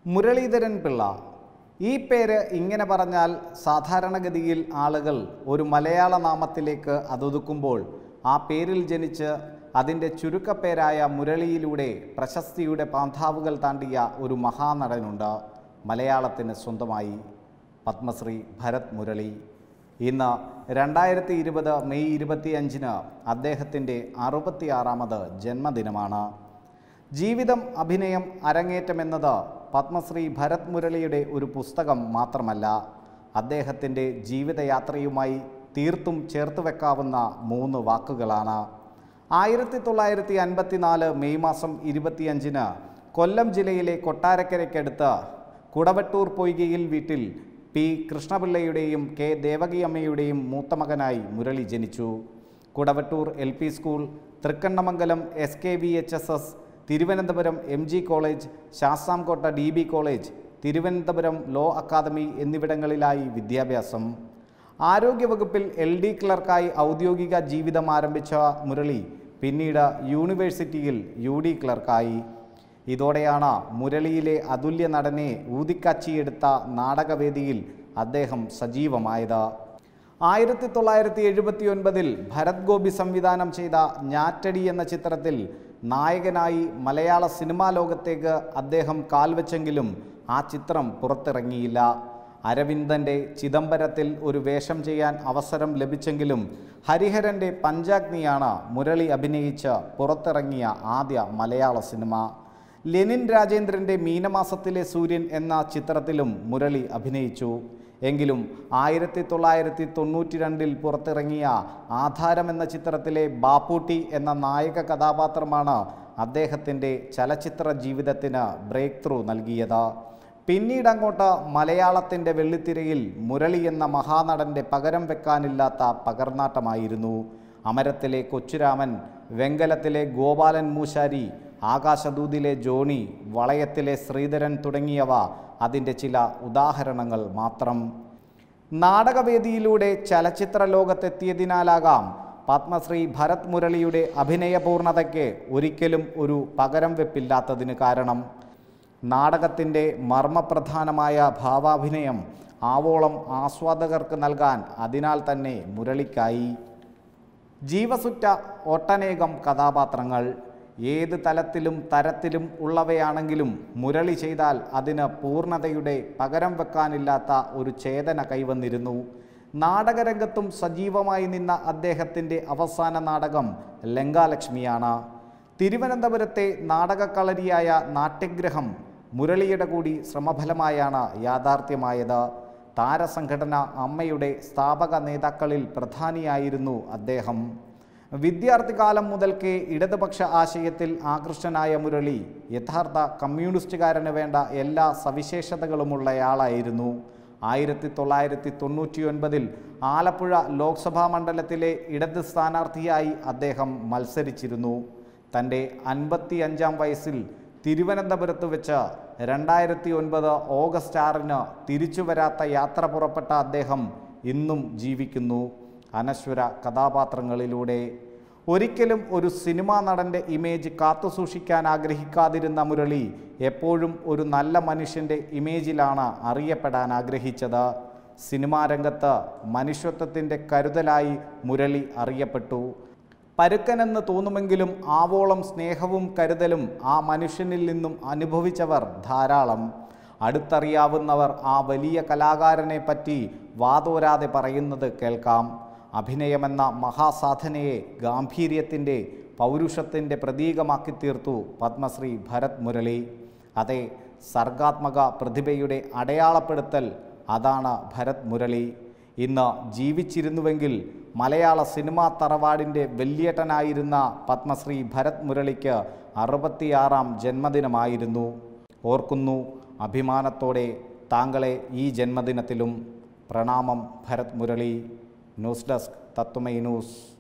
മുരളീധരൻ പിള്ള ഈ പേര് ഇങ്ങനെ പറഞ്ഞാൽ സാധാരണഗതിയിൽ ആളുകൾ ഒരു മലയാള നാമത്തിലേക്ക് അതൊതുക്കുമ്പോൾ ആ പേരിൽ ജനിച്ച് അതിൻ്റെ ചുരുക്കപ്പേരായ മുരളിയിലൂടെ പ്രശസ്തിയുടെ പാന്താവുകൾ താണ്ടിയ ഒരു മഹാനടനുണ്ട് മലയാളത്തിന് സ്വന്തമായി പത്മശ്രീ ഭരത് മുരളി ഇന്ന് രണ്ടായിരത്തി ഇരുപത് മെയ് ഇരുപത്തിയഞ്ചിന് അദ്ദേഹത്തിൻ്റെ അറുപത്തിയാറാമത് ജന്മദിനമാണ് ജീവിതം അഭിനയം അരങ്ങേറ്റമെന്നത് പത്മശ്രീ ഭരത് മുരളിയുടെ ഒരു പുസ്തകം മാത്രമല്ല അദ്ദേഹത്തിൻ്റെ ജീവിതയാത്രയുമായി തീർത്തും ചേർത്ത് വെക്കാവുന്ന മൂന്ന് വാക്കുകളാണ് ആയിരത്തി തൊള്ളായിരത്തി അൻപത്തിനാല് മെയ് മാസം ഇരുപത്തിയഞ്ചിന് കൊല്ലം ജില്ലയിലെ കൊട്ടാരക്കരയ്ക്കടുത്ത് കുടവട്ടൂർ പൊയ്കയിൽ വീട്ടിൽ പി കൃഷ്ണപിള്ളയുടെയും കെ ദേവകിയമ്മയുടെയും മൂത്ത മകനായി മുരളി ജനിച്ചു Kudavattoor L P school Thrikkannamangalam S K V H S S Thiruvananthapuram M G college Sasthamcotta D B college Thiruvananthapuram law academy എന്നിവിടങ്ങളിലായി വിദ്യാഭ്യാസം ആരോഗ്യവകുപ്പിൽ എൽ ഡി ക്ലർക്കായി ഔദ്യോഗിക ജീവിതം ആരംഭിച്ച മുരളി പിന്നീട് യൂണിവേഴ്സിറ്റിയിൽ യു ഡി ക്ലർക്കായി ഇതോടെയാണ് മുരളിയിലെ അതുല്യ നടനെ ഊതിക്കച്ചിയെടുത്ത നാടകവേദിയിൽ അദ്ദേഹം സജീവമായത് ആയിരത്തി തൊള്ളായിരത്തി എഴുപത്തി ഒൻപതിൽ ഭരത് ഗോപി സംവിധാനം ചെയ്ത ഞാറ്റടി എന്ന ചിത്രത്തിൽ നായകനായി മലയാള സിനിമാ ലോകത്തേക്ക് അദ്ദേഹം കാൽവെച്ചെങ്കിലും ആ ചിത്രം പുറത്തിറങ്ങിയില്ല അരവിന്ദൻ്റെ ചിദംബരത്തിൽ ഒരു വേഷം ചെയ്യാൻ അവസരം ലഭിച്ചെങ്കിലും ഹരിഹരൻ്റെ പഞ്ചാഗ്നിയാണ് മുരളി അഭിനയിച്ച് പുറത്തിറങ്ങിയ ആദ്യ മലയാള സിനിമ ലെനിൻ രാജേന്ദ്രൻ്റെ മീനമാസത്തിലെ സൂര്യൻ എന്ന ചിത്രത്തിലും മുരളി അഭിനയിച്ചു എങ്കിലും ആയിരത്തി തൊള്ളായിരത്തി തൊണ്ണൂറ്റി രണ്ടിൽ പുറത്തിറങ്ങിയ ആധാരം എന്ന ചിത്രത്തിലെ ബാപ്പൂട്ടി എന്ന നായക കഥാപാത്രമാണ് അദ്ദേഹത്തിൻ്റെ ചലച്ചിത്ര ജീവിതത്തിന് ബ്രേക്ക് ത്രൂ നൽകിയത് പിന്നീട് അങ്ങോട്ട് മലയാളത്തിൻ്റെ വെള്ളിത്തിരയിൽ മുരളി എന്ന മഹാനടൻ്റെ പകരം വെക്കാനില്ലാത്ത പകർനാട്ടമായിരുന്നു അമരത്തിലെ കൊച്ചുരാമൻ വെങ്കലത്തിലെ ഗോപാലൻ മൂശാരി ആകാശദൂതിലെ ജോണി വളയത്തിലെ ശ്രീധരൻ തുടങ്ങിയവ അതിൻ്റെ ചില ഉദാഹരണങ്ങൾ മാത്രം നാടകവേദിയിലൂടെ ചലച്ചിത്ര ലോകത്തെത്തിയതിനാലാകാം പത്മശ്രീ ഭരത് മുരളിയുടെ അഭിനയപൂർണതയ്ക്ക് ഒരിക്കലും ഒരു പകരം വെപ്പില്ലാത്തതിന് കാരണം നാടകത്തിൻ്റെ മർമ്മപ്രധാനമായ ഭാവാഭിനയം ആവോളം ആസ്വാദകർക്ക് നൽകാൻ അതിനാൽ തന്നെ മുരളിക്കായി ജീവസുറ്റ ഒട്ടനേകം കഥാപാത്രങ്ങൾ ഏത് തലത്തിലും തരത്തിലും ഉള്ളവയാണെങ്കിലും മുരളി ചെയ്താൽ അതിന് പൂർണ്ണതയുടെ പകരം വെക്കാനില്ലാത്ത ഒരു ചേതന കൈവന്നിരുന്നു നാടകരംഗത്തും സജീവമായി നിന്ന അദ്ദേഹത്തിൻ്റെ അവസാന നാടകം ലങ്കാലക്ഷ്മിയാണ് തിരുവനന്തപുരത്തെ നാടകക്കളരിയായ നാട്യഗ്രഹം മുരളിയുടെ കൂടി ശ്രമഫലമായാണ് യാഥാർത്ഥ്യമായത് താരസംഘടന അമ്മയുടെ സ്ഥാപക നേതാക്കളിൽ പ്രധാനിയായിരുന്നു അദ്ദേഹം വിദ്യാർത്ഥികാലം മുതൽക്കേ ഇടതുപക്ഷ ആശയത്തിൽ ആകൃഷ്ടനായ മുരളി യഥാർത്ഥ കമ്മ്യൂണിസ്റ്റുകാരന് വേണ്ട എല്ലാ സവിശേഷതകളുമുള്ളയാളായിരുന്നു ആയിരത്തി തൊള്ളായിരത്തി തൊണ്ണൂറ്റിയൊൻപതിൽ ആലപ്പുഴ ലോക്സഭാ മണ്ഡലത്തിലെ ഇടത് സ്ഥാനാർത്ഥിയായി അദ്ദേഹം മത്സരിച്ചിരുന്നു തൻ്റെ അൻപത്തിയഞ്ചാം വയസ്സിൽ തിരുവനന്തപുരത്ത് വെച്ച് രണ്ടായിരത്തി ഒൻപത് ഓഗസ്റ്റ് ആറിന് തിരിച്ചു വരാത്ത യാത്ര പുറപ്പെട്ട അദ്ദേഹം ഇന്നും ജീവിക്കുന്നു അനശ്വര കഥാപാത്രങ്ങളിലൂടെ ഒരിക്കലും ഒരു സിനിമാ നടൻ്റെ ഇമേജ് കാത്തുസൂക്ഷിക്കാൻ ആഗ്രഹിക്കാതിരുന്ന മുരളി എപ്പോഴും ഒരു നല്ല മനുഷ്യൻ്റെ ഇമേജിലാണ് അറിയപ്പെടാൻ ആഗ്രഹിച്ചത് സിനിമാ രംഗത്ത് മനുഷ്യത്വത്തിൻ്റെ കരുതലായി മുരളി അറിയപ്പെട്ടു പരുക്കനെന്ന് തോന്നുമെങ്കിലും ആവോളം സ്നേഹവും കരുതലും ആ മനുഷ്യനിൽ നിന്നും അനുഭവിച്ചവർ ധാരാളം അടുത്തറിയാവുന്നവർ ആ വലിയ കലാകാരനെ പറ്റി വാതോരാതെ പറയുന്നത് കേൾക്കാം അഭിനയമെന്ന മഹാസാധനയെ ഗാംഭീര്യത്തിൻ്റെ പൗരുഷത്തിൻ്റെ പ്രതീകമാക്കി തീർത്തു പത്മശ്രീ ഭരത് മുരളി അതെ സർഗാത്മക പ്രതിഭയുടെ അടയാളപ്പെടുത്തൽ അതാണ് ഭരത് മുരളി ഇന്ന് ജീവിച്ചിരുന്നുവെങ്കിൽ മലയാള സിനിമാ തറവാടിൻ്റെ വെല്യേട്ടനായിരുന്ന പത്മശ്രീ ഭരത് മുരളിക്ക് അറുപത്തിയാറാം ജന്മദിനമായിരുന്നു ഓർക്കുന്നു അഭിമാനത്തോടെ താങ്കളെ ഈ ജന്മദിനത്തിലും പ്രണാമം Bharat Murali news desk Tattvamayi news